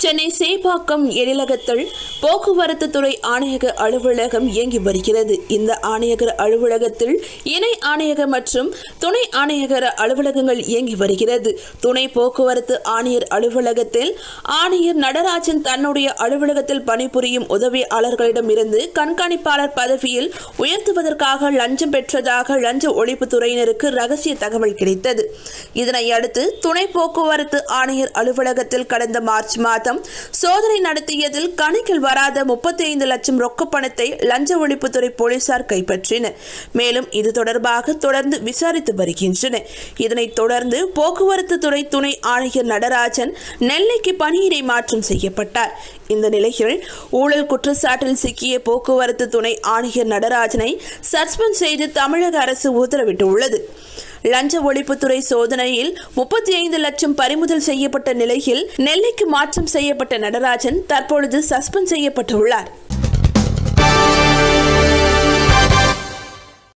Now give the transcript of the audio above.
சென்னை சேப்பாக்கம் எழிலகத்தில் போக்குவரத்து துறை ஆணையக அலுவலகம் இயங்கி வருகிறது இந்த ஆணையகர் அலுவலகத்தில் இணை ஆணையகர் மற்றும் துணை ஆணையகர் அலுவலகங்கள் இயங்கி வருகிறது துணை போக்குவரத்து ஆணையர் அலுவலகத்தில் ஆணையர் நடராஜன் தன்னுடைய அலுவலகத்தில் பணிபுரியும் உதவியாளர்களிடமிருந்து கண்காணிப்பாளர் பதவியில் உயர்த்துவதற்காக லஞ்சம் பெற்றதாக லஞ்ச ஒழிப்புத்துறையினருக்கு ரகசிய தகவல் கிடைத்தது இதனை அடுத்து துணை போக்குவரத்து ஆணையர் அலுவலகத்தில் கடந்த மார்ச் மாதம் சோதனை நடத்தியதில் கணக்கில் வராத முப்பத்தி ஐந்து லட்சம் ரொக்க பணத்தை லஞ்ச ஒழிப்புத்துறை போலீசார் கைப்பற்றினர் மேலும் இது தொடர்பாக தொடர்ந்து விசாரித்து வருகின்றனர் இதனைத் தொடர்ந்து போக்குவரத்து துறை துணை ஆணையர் நடராஜன் நெல்லைக்கு பணியிடை மாற்றம் செய்யப்பட்டார் இந்த நிலையில் ஊழல் குற்றச்சாட்டில் சிக்கிய போக்குவரத்து துணை ஆணையர் நடராஜனை சஸ்பெண்ட் செய்து தமிழக அரசு உத்தரவிட்டுள்ளது லஞ்ச ஒழிப்புத்துறை சோதனையில் முப்பத்தி ஐந்து லட்சம் பறிமுதல் செய்யப்பட்ட நிலையில் நெல்லைக்கு மாற்றம் செய்யப்பட்ட நடராஜன் தற்பொழுது சஸ்பெண்ட் செய்யப்பட்டுள்ளார்